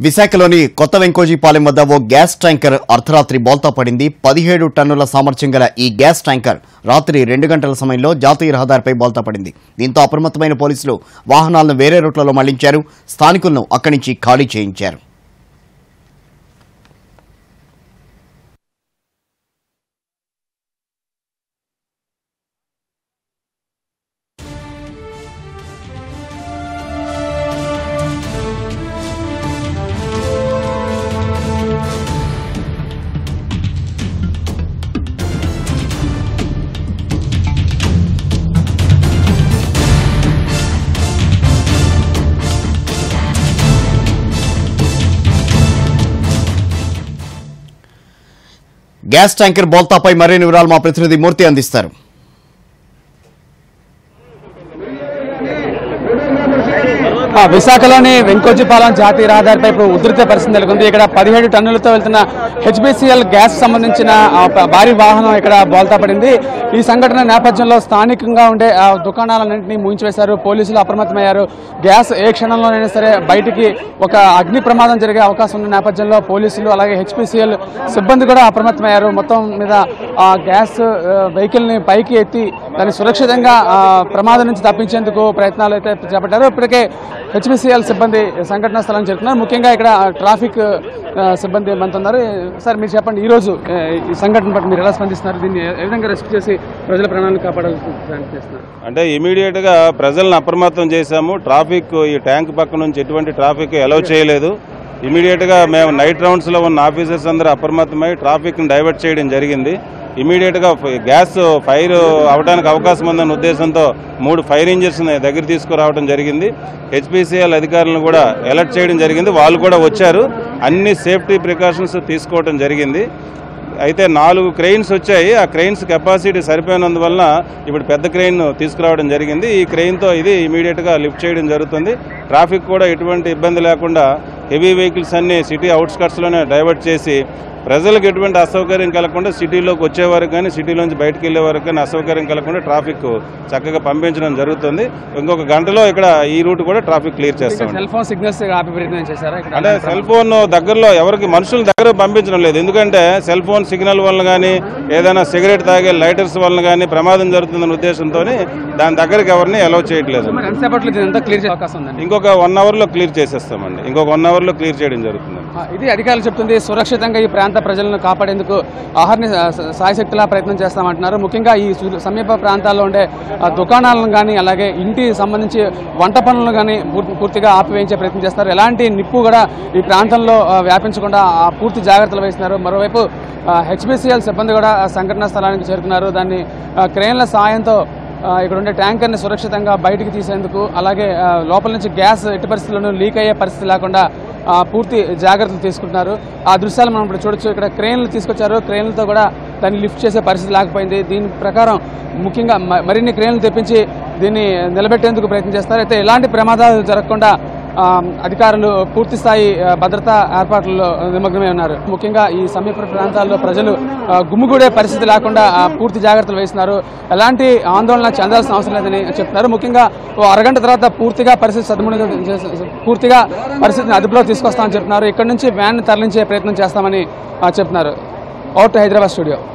విశాఖలోని కొత్త వెంకోజీపాలెం వద్ద ఓ గ్యాస్ ట్యాంకర్ అర్ధరాత్రి బోల్తా పడింది పదిహేడు టన్నుల సామర్థ్యం గల ఈ గ్యాస్ ట్యాంకర్ రాత్రి రెండు గంటల సమయంలో జాతీయ రహదారిపై బోల్తా పడింది దీంతో అప్రమత్తమైన పోలీసులు వాహనాలను వేరే రూట్లలో మళ్లించారు స్థానికులను అక్కడి నుంచి ఖాళీ చేయించారు గ్యాస్ ట్యాంకర్ బోల్తాపై మరిన్ని వివరాలు మా ప్రతినిధి మూర్తి అందిస్తారు ఆ, విశాఖలోని వెంకోజీపాలెం జాతీయ రహదారిపై ఇప్పుడు ఉధృత పరిస్థితి నెలకొంది ఇక్కడ పదిహేడు టన్నులతో వెళ్తున్న హెచ్బిసిఎల్ గ్యాస్ సంబంధించిన ఆ, ప- భారీ వాహనం ఇక్కడ బోల్తా పడింది ఈ సంఘటన నేపథ్యంలో స్థానికంగా ఉండే ఆ, దుకాణాలన్నింటినీ మూయించివేశారు పోలీసులు అప్రమత్తమయ్యారు గ్యాస్ ఏ క్షణంలోనైనా సరే బయటికి ఒక అగ్ని ప్రమాదం జరిగే అవకాశం ఉన్న నేపథ్యంలో పోలీసులు అలాగే హెచ్పిసిఎల్ సిబ్బంది కూడా అప్రమత్తమయ్యారు మొత్తం మీద ఆ గ్యాస్ వెహికల్ ని పైకి ఎత్తి దాన్ని సురక్షితంగా ఆ, ప్రమాదం నుంచి తప్పించేందుకు ప్రయత్నాలు అయితే చేపట్టారు ఇప్పటికే హెచ్పిసిఎల్ సిబ్బంది సంఘటనా స్థలం చేరుకున్నారు ముఖ్యంగా ఇక్కడ ట్రాఫిక్ ఆ, సిబ్బంది మనతో ఉన్నారు సార్ మీరు చెప్పండి ఈ రోజు ఆ, ఈ సంఘటన పట్ల మీరు ఎలా స్పందిస్తున్నారు దీన్ని ఏ విధంగా రెస్క్యూ చేసి ప్రజల ప్రాణాలను కాపాడాలని ప్రయత్నం చేస్తున్నారు అంటే ఇమీడియట్గా ప్రజలను అప్రమత్తం చేశాము ట్రాఫిక్ ఈ ట్యాంక్ పక్క నుంచి ఎటువంటి ట్రాఫిక్ అలౌ చేయలేదు ఇమీడియట్గా మేము నైట్ రౌండ్స్లో ఉన్న ఆఫీసర్స్ అందరూ అప్రమత్తమై ట్రాఫిక్ని డైవర్ట్ చేయడం జరిగింది ఇమీడియట్గా ఫ- గ్యాస్ ఫైర్ అవడానికి అవకాశం ఉందన్న ఉద్దేశంతో మూడు ఫైర్ ఇంజిన్స్ని దగ్గర తీసుకురావడం జరిగింది హెచ్పిసిఎల్ అధికారులను కూడా అలర్ట్ చేయడం జరిగింది వాళ్ళు కూడా వచ్చారు అన్ని సేఫ్టీ ప్రికాషన్స్ తీసుకోవడం జరిగింది అయితే నాలుగు క్రెయిన్స్ వచ్చాయి ఆ క్రెయిన్స్ కెపాసిటీ సరిపోయినందువలన ఇప్పుడు పెద్ద క్రెయిన్ తీసుకురావడం జరిగింది ఈ క్రెయిన్తో ఇది ఇమీడియట్గా లిఫ్ట్ చేయడం జరుగుతుంది ట్రాఫిక్ కూడా ఎటువంటి ఇబ్బంది లేకుండా హెవీ వెహికల్స్ అన్ని సిటీ అవుట్స్కట్స్లోనే డైవర్ట్ చేసి ప్రజలకు ఎటువంటి అసౌకర్యం కలగకుండా సిటీలోకి వచ్చే వరకు కానీ సిటీలోంచి బయటకు వెళ్ళే వరకు కానీ అసౌకర్యం కలగకుండా ట్రాఫిక్ చక్కగా పంపించడం జరుగుతుంది ఇంకొక గంటలో ఇక్కడ ఈ రూట్ కూడా ట్రాఫిక్ క్లియర్ చేస్తాం సెల్ ఫోన్ సిగ్నల్స్ ఆపి ప్రయత్నం చేశారా ఇక్కడ అంటే సెల్ ఫోన్ దగ్గరలో ఎవరికి మనుషుల దగ్గర పంపించడం లేదు ఎందుకంటే సెల్ ఫోన్ సిగ్నల్ వల్ల కానీ ఏదైనా సిగరెట్ తాగే లైటర్స్ వల్ల కానీ ప్రమాదం జరుగుతుందనే ఉద్దేశంతో దాని దగ్గరికి ఎవరిని అలౌ చేయట్లేదు మరి ఎంతసేపట్లో ఇదంతా క్లియర్ చేసే అవకాశం ఉందండి ఇంకొక వన్ అవర్లో క్లియర్ చేసేస్తామండి ఇంకొక వన్ అవర్లో క్లియర్ చేయడం జరుగుతుంది ఆ, ఇది అధికారులు చెప్తుంది సురక్షితంగా ఈ ప్రాంత ప్రజలను కాపాడేందుకు ఆహార్ని సాయశక్తిలా ప్రయత్నం చేస్తామంటున్నారు ముఖ్యంగా ఈ సు- సమీప ప్రాంతాల్లో ఉండే ఆ, దుకాణాలను కానీ అలాగే ఇంటి సంబంధించి వంట పనులను కానీ పూర్తి- పూర్తిగా ఆపివేయించే ప్రయత్నం చేస్తారు ఎలాంటి నిప్పు కూడా ఈ ప్రాంతంలో ఆ, వ్యాపించకుండా ఆ పూర్తి జాగ్రత్తలు వహిస్తున్నారు మరోవైపు హెచ్బిసిఎల్ సిబ్బంది కూడా ఆ సంఘటనా స్థలానికి చేరుకున్నారు దాన్ని ఆ, క్రేన్ల సాయంతో ఆ, ఇక్కడ ఉండే ట్యాంకర్ని సురక్షితంగా బయటికి తీసేందుకు అలాగే ఆ, లోపల నుంచి గ్యాస్ ఎట్టి పరిస్థితుల్లోనూ లీక్ అయ్యే పరిస్థితి లేకుండా ఆ, పూర్తి జాగ్రత్తలు తీసుకుంటున్నారు ఆ దృశ్యాలు మనం ఇప్పుడు చూడొచ్చు ఇక్కడ క్రెయిన్లు తీసుకొచ్చారు క్రెయిన్లతో కూడా దాన్ని లిఫ్ట్ చేసే పరిస్థితి లేకపోయింది దీని ప్రకారం ముఖ్యంగా మ- మరిన్ని క్రెయిన్లు తెప్పించి దీన్ని నిలబెట్టేందుకు ప్రయత్నం చేస్తారు అయితే ఎలాంటి ప్రమాదాలు జరగకుండా ఆ, అధికారులు పూర్తి స్థాయి ఆ, భద్రతా ఏర్పాట్లలో నిమగ్నమై ఉన్నారు ముఖ్యంగా ఈ సమీప ప్రాంతాల్లో ప్రజలు ఆ, గుమ్మిగూడే పరిస్థితి లేకుండా ఆ, పూర్తి జాగ్రత్తలు వేస్తున్నారు ఎలాంటి ఆందోళన చెందాల్సిన అవసరం లేదని చెప్తున్నారు ముఖ్యంగా ఓ అరగంట తర్వాత పూర్తిగా పరిస్థితి సద్మునిగా చేసే- పూర్తిగా పరిస్థితిని అదుపులో తీసుకొస్తామని చెప్తున్నారు ఇక్కడ నుంచి వ్యాన్ తరలించే ప్రయత్నం చేస్తామని ఆ, చెప్తున్నారు అవుట్ హైదరాబాద్ స్టూడియో